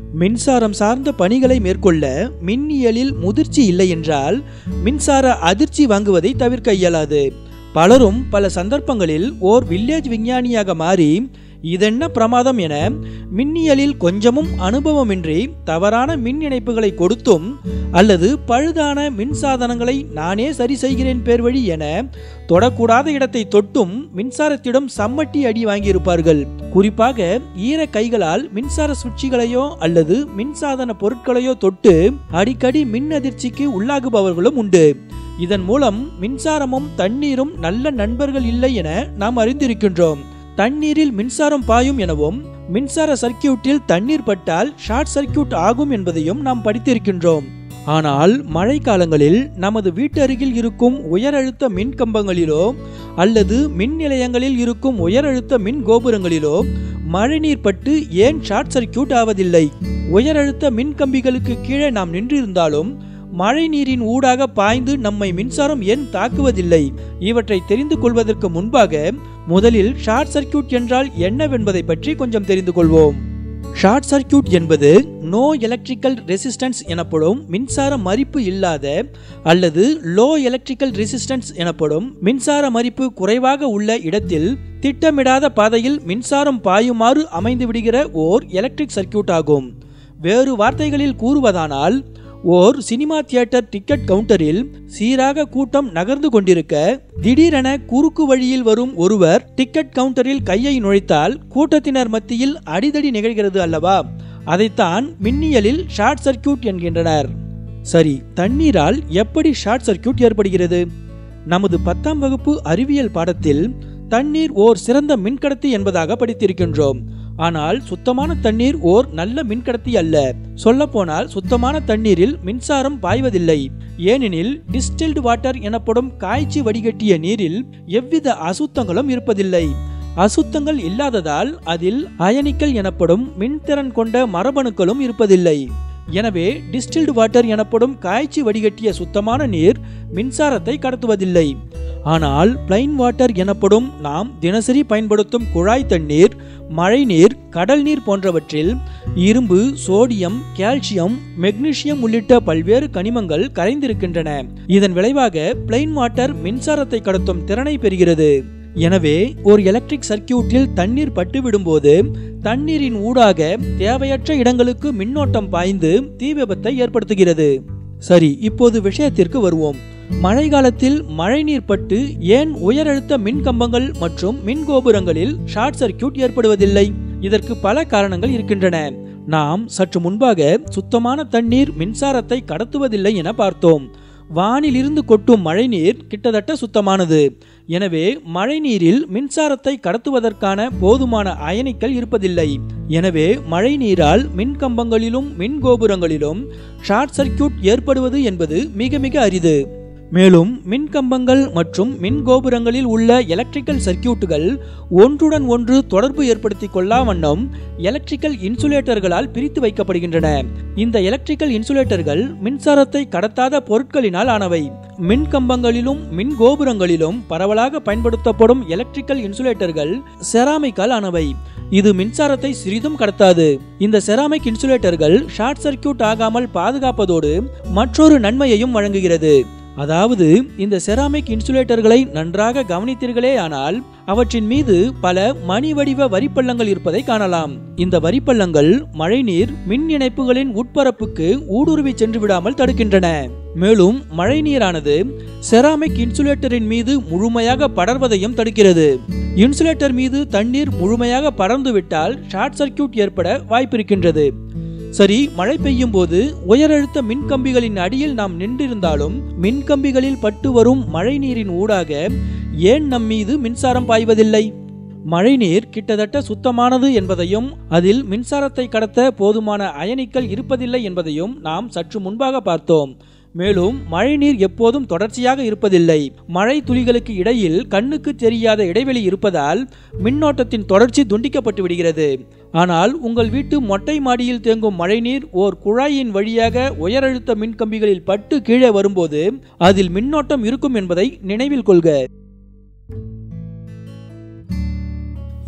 மின்சாரம் சார்ந்த பணிகளை மேற்கொள்ள மின்னியலில் முதிர்ச்சி இல்லை என்றால் மின்சார அதிர்ச்சி வாங்குவதை தவிர்க்க இயலாது பலரும் பல சந்தர்ப்பங்களில் ஓர் வில்லேஜ் விஞ்ஞானியாக மாறி இதென்ன பிரமாதம் என மின்னியலில் கொஞ்சமும் அனுபவமின்றி தவறான மின் இணைப்புகளை கொடுத்தும் அல்லது பழுதான மின் சாதனங்களை நானே சரி செய்கிறேன் பேர் வழி என தொடக்கூடாத இடத்தை தொட்டும் மின்சாரத்திடம் சம்மட்டி அடி வாங்கியிருப்பார்கள் குறிப்பாக ஈர கைகளால் மின்சார சுவிட்சுகளையோ அல்லது மின்சாதன பொருட்களையோ தொட்டு அடிக்கடி மின் அதிர்ச்சிக்கு உள்ளாகுபவர்களும் உண்டு இதன் மூலம் மின்சாரமும் தண்ணீரும் நல்ல நண்பர்கள் இல்லை என நாம் அறிந்திருக்கின்றோம் தண்ணீரில் மின்சாரம் பாயும் எனவும் மின்சார சர்க்கியூட்டில் தண்ணீர் பட்டால் ஷார்ட் சர்க்கியூட் ஆகும் என்பதையும் நாம் படித்திருக்கின்றோம் ஆனால் மழை காலங்களில் நமது வீட்டு அருகில் இருக்கும் உயர் அழுத்த மின் கம்பங்களிலோ அல்லது மின் நிலையங்களில் இருக்கும் உயர் அழுத்த மின் கோபுரங்களிலோ மழைநீர் பட்டு ஏன் ஷார்ட் சர்க்கியூட் ஆவதில்லை உயர் அழுத்த மின் கம்பிகளுக்கு கீழே நாம் நின்றிருந்தாலும் மழை நீரின் ஊடாக பாய்ந்து நம்மை மின்சாரம் ஏன் தாக்குவதில்லை இவற்றை தெரிந்து கொள்வதற்கு முன்பாக முதலில் ஷார்ட் சர்க்கியூட் என்றால் என்னவென்பதை பற்றி கொஞ்சம் தெரிந்து கொள்வோம் ஷார்ட் சர்க்கியூட் என்பது நோ எலக்ட்ரிக்கல் ரெசிஸ்டன்ஸ் எனப்படும் மின்சார மறிப்பு இல்லாத அல்லது லோ எலக்ட்ரிக்கல் ரெசிஸ்டன்ஸ் எனப்படும் மின்சார மறிப்பு குறைவாக உள்ள இடத்தில் திட்டமிடாத பாதையில் மின்சாரம் பாயுமாறு அமைந்து விடுகிற ஓர் எலக்ட்ரிக் சர்க்கியூட் ஆகும் வேறு வார்த்தைகளில் கூறுவதானால் ஓர் சினிமா தியேட்டர் டிக்கெட் கவுண்டரில் சீராக கூட்டம் நகர்ந்து கொண்டிருக்க திடீரென குறுக்கு வழியில் வரும் ஒருவர் டிக்கெட் கவுண்டரில் கையை நுழைத்தால் கூட்டத்தினர் மத்தியில் அடிதடி நிகழ்கிறது அல்லவா அதைத்தான் மின்னியலில் ஷார்ட் சர்க்கியூட் என்கின்றனர் சரி தண்ணீரால் எப்படி ஷார்ட் சர்க்கியூட் ஏற்படுகிறது நமது பத்தாம் வகுப்பு அறிவியல் பாடத்தில் தண்ணீர் ஓர் சிறந்த மின்கடத்தி என்பதாக படித்திருக்கின்றோம் ஆனால் சுத்தமான தண்ணீர் ஓர் நல்ல மின்கடத்தி அல்ல சொல்லப்போனால் சுத்தமான தண்ணீரில் மின்சாரம் பாய்வதில்லை ஏனெனில் டிஸ்டில்டு வாட்டர் எனப்படும் காய்ச்சி வடிகட்டிய நீரில் எவ்வித அசுத்தங்களும் இருப்பதில்லை அசுத்தங்கள் இல்லாததால் அதில் அயனிக்கல் எனப்படும் மின்திறன் கொண்ட மரபணுக்களும் இருப்பதில்லை எனவே டிஸ்டில்டு வாட்டர் எனப்படும் காய்ச்சி வடிகட்டிய சுத்தமான நீர் மின்சாரத்தை கடத்துவதில்லை ஆனால் பிளைன் வாட்டர் எனப்படும் நாம் தினசரி பயன்படுத்தும் குழாய் தண்ணீர் மழைநீர் கடல் நீர் போன்றவற்றில் இரும்பு சோடியம் கால்சியம் மெக்னீசியம் உள்ளிட்ட பல்வேறு கனிமங்கள் கரைந்திருக்கின்றன இதன் விளைவாக பிளைன் வாட்டர் மின்சாரத்தை கடத்தும் திறனை பெறுகிறது எனவே ஒரு எலக்ட்ரிக் சர்க்கியூட்டில் தண்ணீர் பட்டுவிடும்போது தண்ணீரின் ஊடாக தேவையற்ற இடங்களுக்கு மின்னோட்டம் பாய்ந்து தீ விபத்தை ஏற்படுத்துகிறது சரி இப்போது விஷயத்திற்கு வருவோம் மழை காலத்தில் மழைநீர் பட்டு ஏன் உயரழுத்த மின் கம்பங்கள் மற்றும் மின் கோபுரங்களில் ஷார்ட் சர்க்கியூட் ஏற்படுவதில்லை இதற்கு பல காரணங்கள் இருக்கின்றன நாம் சற்று முன்பாக சுத்தமான தண்ணீர் மின்சாரத்தை கடத்துவதில்லை என பார்த்தோம் வானிலிருந்து கொட்டும் மழைநீர் கிட்டத்தட்ட சுத்தமானது எனவே மழைநீரில் மின்சாரத்தை கடத்துவதற்கான போதுமான அயனிகள் இருப்பதில்லை எனவே மழைநீரால் மின் கம்பங்களிலும் மின் கோபுரங்களிலும் ஷார்ட் சர்க்கியூட் ஏற்படுவது என்பது மிக மிக அரிது மேலும் மின் கம்பங்கள் மற்றும் மின் கோபுரங்களில் உள்ள எலக்ட்ரிக்கல் சர்க்கியூட்டுகள் ஒன்றுடன் ஒன்று தொடர்பு ஏற்படுத்திக் கொள்ளா வண்ணம் எலக்ட்ரிக்கல் இன்சுலேட்டர்களால் பிரித்து வைக்கப்படுகின்றன இந்த எலக்ட்ரிக்கல் இன்சுலேட்டர்கள் மின்சாரத்தை கடத்தாத பொருட்களினால் ஆனவை மின் கம்பங்களிலும் மின் கோபுரங்களிலும் பரவலாக பயன்படுத்தப்படும் எலக்ட்ரிக்கல் இன்சுலேட்டர்கள் செராமிக்கால் ஆனவை இது மின்சாரத்தை சிறிதும் கடத்தாது இந்த செராமிக் இன்சுலேட்டர்கள் ஷார்ட் சர்க்கியூட் ஆகாமல் பாதுகாப்பதோடு மற்றொரு நன்மையையும் வழங்குகிறது அதாவது இந்த செராமிக் இன்சுலேட்டர்களை நன்றாக கவனித்தீர்களே ஆனால் அவற்றின் மீது பல மணி வடிவ வரிப்பள்ளங்கள் இருப்பதை காணலாம் இந்த வரிப்பள்ளங்கள் மழைநீர் மின் இணைப்புகளின் உட்பரப்புக்கு ஊடுருவி சென்று விடாமல் தடுக்கின்றன மேலும் மழைநீரானது செராமிக் இன்சுலேட்டரின் மீது முழுமையாக படர்வதையும் தடுக்கிறது இன்சுலேட்டர் மீது தண்ணீர் முழுமையாக படர்ந்து விட்டால் ஷார்ட் சர்க்கியூட் ஏற்பட வாய்ப்பிருக்கின்றது சரி மழை பெய்யும் போது உயரழுத்த மின்கம்பிகளின் அடியில் நாம் நின்றிருந்தாலும் மின்கம்பிகளில் பட்டு வரும் மழை நீரின் ஊடாக ஏன் நம் மீது மின்சாரம் பாய்வதில்லை மழைநீர் கிட்டத்தட்ட சுத்தமானது என்பதையும் அதில் மின்சாரத்தை கடத்த போதுமான அயனிகள் இருப்பதில்லை என்பதையும் நாம் சற்று முன்பாக பார்த்தோம் மேலும் மழைநீர் எப்போதும் தொடர்ச்சியாக இருப்பதில்லை மழை துளிகளுக்கு இடையில் கண்ணுக்கு தெரியாத இடைவெளி இருப்பதால் மின்னோட்டத்தின் தொடர்ச்சி துண்டிக்கப்பட்டு விடுகிறது ஆனால் உங்கள் வீட்டு மொட்டை மாடியில் தேங்கும் மழைநீர் ஓர் குழாயின் வழியாக உயரழுத்த மின்கம்பிகளில் பட்டு கீழே வரும்போது அதில் மின்னோட்டம் இருக்கும் என்பதை நினைவில் கொள்க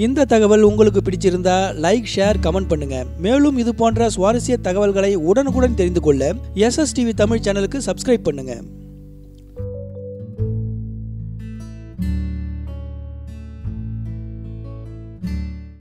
இந்த தகவல் உங்களுக்கு பிடிச்சிருந்தா லைக் ஷேர் கமெண்ட் பண்ணுங்க மேலும் இது போன்ற சுவாரஸ்ய தகவல்களை உடனுக்குடன் தெரிந்து கொள்ள எஸ்எஸ் டிவி தமிழ் சேனலுக்கு சப்ஸ்கிரைப் பண்ணுங்க